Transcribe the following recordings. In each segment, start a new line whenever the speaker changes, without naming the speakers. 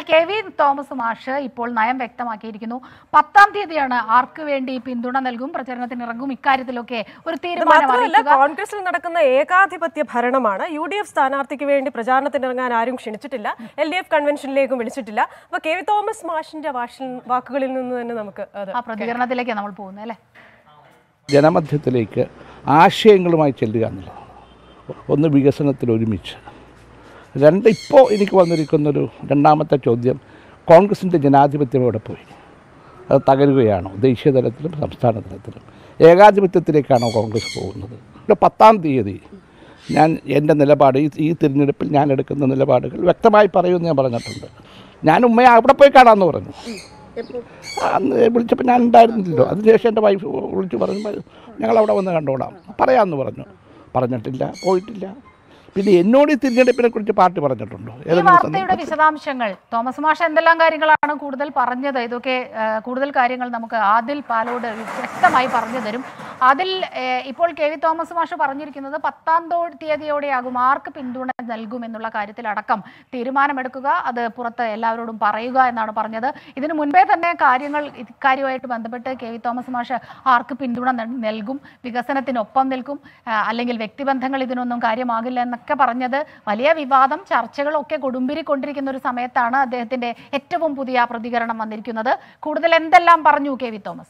K V Thomas മാഷ് ഇപ്പോൾ നയം വ്യക്തമാക്കിയിരിക്കുന്നു പത്താം തീയതിയാണ് ആർക്ക് വേണ്ടി പിന്തുണ നൽകും പ്രചരണത്തിന് ഇറങ്ങും ഇക്കാര്യത്തിലൊക്കെ ഒരു
ഇത്
തീരുമാനം
മാത്രമല്ല
അറിയിക്കുക
കോൺഗ്രസിൽ നടക്കുന്ന ഏകാധിപത്യ ഭരണമാണ് യു ഡി എഫ് സ്ഥാനാർത്ഥിക്ക് വേണ്ടി പ്രചാരണത്തിന് ഇറങ്ങാൻ ആരും ക്ഷണിച്ചിട്ടില്ല എൽ ഡി എഫ് കൺവെൻഷനിലേക്കും വിളിച്ചിട്ടില്ല അപ്പൊ കെ വി തോമസ് മാഷിന്റെ വാഷിൽ വാക്കുകളിൽ നിന്ന് തന്നെ നമുക്ക് അത്
ആ പ്രതികരണത്തിലേക്ക് നമ്മൾ പോകുന്നത് അല്ലേ
ജനമധ്യത്തിലേക്ക് ആശയങ്ങളുമായി ചെല്ലുക എന്നുള്ളതാണ് ഒന്ന് വികസനത്തിൽ ഒരുമിച്ച് രണ്ട് ഇപ്പോൾ എനിക്ക് വന്നിരിക്കുന്നൊരു രണ്ടാമത്തെ ചോദ്യം കോൺഗ്രസിൻ്റെ ജനാധിപത്യം എവിടെ പോയി അത് തകരുകയാണോ ദേശീയ തലത്തിലും സംസ്ഥാന തലത്തിലും ഏകാധിപത്യത്തിലേക്കാണോ കോൺഗ്രസ് പോകുന്നത് ഇവിടെ പത്താം തീയതി ഞാൻ എൻ്റെ നിലപാട് ഈ ഈ തിരഞ്ഞെടുപ്പിൽ ഞാൻ എടുക്കുന്ന നിലപാടുകൾ വ്യക്തമായി പറയുമെന്ന് ഞാൻ പറഞ്ഞിട്ടുണ്ട് ഞാൻ ഉമ്മയെ അവിടെ പോയി കാണാമെന്ന് പറഞ്ഞു അന്ന് വിളിച്ചപ്പോൾ ഞാൻ ഉണ്ടായിരുന്നില്ലല്ലോ അതിനുശേഷം എൻ്റെ വൈഫ് വിളിച്ച് പറഞ്ഞപ്പോൾ ഞങ്ങൾ അവിടെ വന്ന് കണ്ടോളാം പറയാമെന്ന് പറഞ്ഞു പറഞ്ഞിട്ടില്ല പോയിട്ടില്ല പിന്നെ എന്നോട് ഈ തിരഞ്ഞെടുപ്പിനെ കുറിച്ച് പാർട്ടി പറഞ്ഞിട്ടുണ്ടോ
ഈ
ഏതെങ്കിലും
വാർത്തയുടെ
സന്ദർഭത്തിൽ?
വിശദാംശങ്ങൾ തോമസ് മാഷ് എന്തെല്ലാം കാര്യങ്ങളാണ് കൂടുതൽ പറഞ്ഞത് ഇതൊക്കെ ആ, കൂടുതൽ കാര്യങ്ങൾ നമുക്ക് ആദിൽ പാലോട് വ്യക്തമായി പറഞ്ഞു തരും അതിൽ ഏ, ഇപ്പോൾ കെ വി തോമസ് മാഷ് പറഞ്ഞിരിക്കുന്നത് പത്താം തോ- തീയതിയോടെയാകും ആർക്ക് പിന്തുണ നൽകും എന്നുള്ള കാര്യത്തിലടക്കം തീരുമാനമെടുക്കുക അത് പുറത്ത് എല്ലാവരോടും പറയുക എന്നാണ് പറഞ്ഞത് ഇതിനു മുൻപേ തന്നെ കാര്യങ്ങൾ ഇക്കാര്യവുമായിട്ട് ബന്ധപ്പെട്ട് കെ വി തോമസ് മാഷ് ആർക്ക് പിന്തുണ നൽ- നൽകും വികസനത്തിനൊപ്പം നിൽക്കും ആ, അല്ലെങ്കിൽ വ്യക്തിബന്ധങ്ങൾ ഇതിനൊന്നും കാര്യമാകില്ല എന്നൊക്കെ പറഞ്ഞത് വലിയ വിവാദം ചർച്ചകളൊക്കെ കൊടുമ്പിരി കൊണ്ടിരിക്കുന്ന ഒരു സമയത്താണ് അദ്ദേഹത്തിന്റെ ഏറ്റവും പുതിയ പ്രതികരണം വന്നിരിക്കുന്നത് കൂടുതൽ എന്തെല്ലാം പറഞ്ഞു കെ വി തോമസ്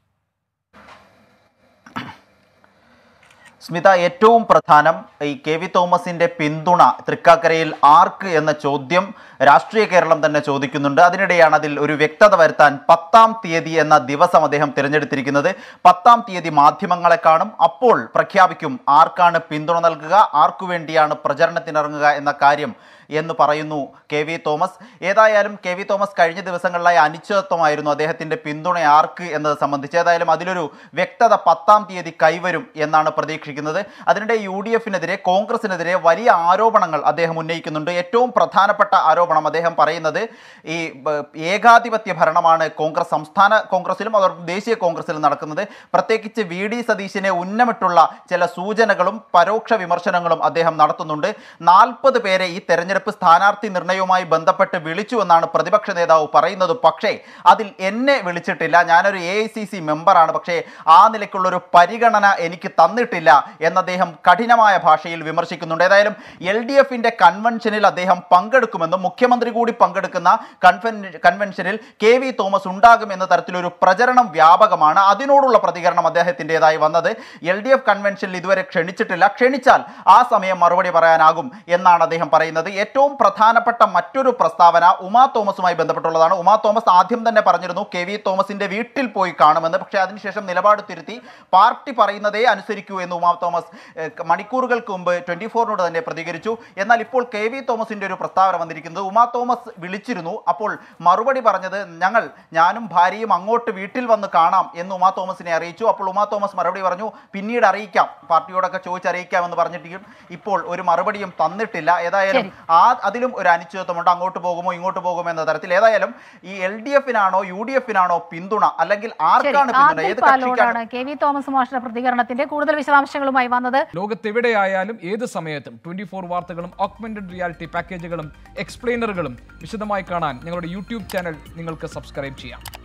സ്മിത ഏറ്റവും പ്രധാനം ഈ കെ വി തോമസിന്റെ പിന്തുണ തൃക്കാക്കരയിൽ ആർക്ക് എന്ന ചോദ്യം രാഷ്ട്രീയ കേരളം തന്നെ ചോദിക്കുന്നുണ്ട് അതിനിടെയാണ് അതിൽ ഒരു വ്യക്തത വരുത്താൻ പത്താം തീയതി എന്ന ദിവസം അദ്ദേഹം തിരഞ്ഞെടുത്തിരിക്കുന്നത് പത്താം തീയതി മാധ്യമങ്ങളെ കാണും അപ്പോൾ പ്രഖ്യാപിക്കും ആർക്കാണ് പിന്തുണ നൽകുക ആർക്കു വേണ്ടിയാണ് പ്രചരണത്തിനിറങ്ങുക എന്ന കാര്യം എന്ന് പറയുന്നു കെ വി തോമസ് ഏതായാലും കെ വി തോമസ് കഴിഞ്ഞ ദിവസങ്ങളിലായി അനിശ്ചിതത്വമായിരുന്നു അദ്ദേഹത്തിന്റെ പിന്തുണ ആർക്ക് എന്നത് സംബന്ധിച്ച് ഏതായാലും അതിലൊരു വ്യക്തത പത്താം തീയതി കൈവരും എന്നാണ് പ്രതീക്ഷിക്കുന്നത് അതിനിടെ യു ഡി എഫിനെതിരെ കോൺഗ്രസിനെതിരെ വലിയ ആരോപണങ്ങൾ അദ്ദേഹം ഉന്നയിക്കുന്നുണ്ട് ഏറ്റവും പ്രധാനപ്പെട്ട ആരോപണം അദ്ദേഹം പറയുന്നത് ഈ ബ- ഏകാധിപത്യ ഭരണമാണ് കോൺഗ്രസ് സംസ്ഥാന കോൺഗ്രസിലും അതോടൊപ്പം ദേശീയ കോൺഗ്രസിലും നടക്കുന്നത് പ്രത്യേകിച്ച് വി ഡി സതീശിനെ ഉന്നമിട്ടുള്ള ചില സൂചനകളും പരോക്ഷ വിമർശനങ്ങളും അദ്ദേഹം നടത്തുന്നുണ്ട് നാൽപ്പത് പേരെ ഈ തെരഞ്ഞെടുപ്പ് സ്ഥാനാർത്ഥി നിർണയവുമായി ബന്ധപ്പെട്ട് വിളിച്ചു എന്നാണ് പ്രതിപക്ഷ നേതാവ് പറയുന്നത് പക്ഷേ അതിൽ എന്നെ വിളിച്ചിട്ടില്ല ഞാനൊരു എ ഐ സി സി മെമ്പറാണ് പക്ഷേ ആ നിലയ്ക്കുള്ള ഒരു പരിഗണന എനിക്ക് തന്നിട്ടില്ല എന്ന് അദ്ദേഹം കഠിനമായ ഭാഷയിൽ വിമർശിക്കുന്നുണ്ട് ഏതായാലും എൽ ഡി എഫിന്റെ കൺവെൻഷനിൽ അദ്ദേഹം പങ്കെടുക്കുമെന്നും മുഖ്യമന്ത്രി കൂടി പങ്കെടുക്കുന്ന കൺവെൻ കൺവെൻഷനിൽ കെ വി തോമസ് ഉണ്ടാകും എന്ന തരത്തിലൊരു പ്രചരണം വ്യാപകമാണ് അതിനോടുള്ള പ്രതികരണം അദ്ദേഹത്തിൻ്റെതായി വന്നത് എൽ ഡി എഫ് കൺവെൻഷനിൽ ഇതുവരെ ക്ഷണിച്ചിട്ടില്ല ക്ഷണിച്ചാൽ ആ സമയം മറുപടി പറയാനാകും എന്നാണ് അദ്ദേഹം പറയുന്നത് ഏറ്റവും പ്രധാനപ്പെട്ട മറ്റൊരു പ്രസ്താവന ഉമാ തോമസുമായി ബന്ധപ്പെട്ടുള്ളതാണ് ഉമാ തോമസ് ആദ്യം തന്നെ പറഞ്ഞിരുന്നു കെ വി തോമസിന്റെ വീട്ടിൽ പോയി കാണുമെന്ന് പക്ഷേ അതിനുശേഷം നിലപാട് തിരുത്തി പാർട്ടി പറയുന്നതേ അനുസരിക്കൂ എന്ന് ഉമാ തോമസ് ഏഹ്, മണിക്കൂറുകൾക്ക് മുമ്പ് ട്വന്റി ഫോറിനോട് തന്നെ പ്രതികരിച്ചു എന്നാൽ ഇപ്പോൾ കെ വി തോമസിന്റെ ഒരു പ്രസ്താവന വന്നിരിക്കുന്നത് ഉമാ തോമസ് വിളിച്ചിരുന്നു അപ്പോൾ മറുപടി പറഞ്ഞത് ഞങ്ങൾ ഞാനും ഭാര്യയും അങ്ങോട്ട് വീട്ടിൽ വന്ന് കാണാം എന്ന് ഉമാ തോമസിനെ അറിയിച്ചു അപ്പോൾ ഉമാ തോമസ് മറുപടി പറഞ്ഞു പിന്നീട് അറിയിക്കാം പാർട്ടിയോടൊക്കെ ചോദിച്ചറിയിക്കാം എന്ന് പറഞ്ഞിട്ടും ഇപ്പോൾ ഒരു മറുപടിയും തന്നിട്ടില്ല ഏതായാലും
ശരി.
ആ അതിലും ഒരു അനിശ്ചിതത്വമുണ്ട് അങ്ങോട്ട് പോകുമോ ഇങ്ങോട്ട് പോകുമോ എന്ന തരത്തിൽ ഏതായാലും ഈ എൽ ഡി എഫിനാണോ യു ഡി എഫിനാണോ പിന്തുണ അല്ലെങ്കിൽ
ശരി
ആർക്കാണ് പിന്തുണ
ആദിൽ
ഏത് കക്ഷിക്കാണ്
പാലോടാണ് കെ വി തോമസ് മാഷിന്റെ പ്രതികരണത്തിന്റെ കൂടുതൽ വിശദാംശങ്ങളുമായി വന്നത്
ലോകത്തെവിടെയായാലും ഏത് സമയത്തും ട്വന്റി ഫോർ വാർത്തകളും ഓഗ്മെന്റഡ് റിയാലിറ്റി പാക്കേജുകളും എക്സ്പ്ലെയിനറുകളും വിശദമായി കാണാൻ ഞങ്ങളുടെ യൂട്യൂബ് ചാനൽ നിങ്ങൾക്ക് സബ്സ്ക്രൈബ് ചെയ്യാം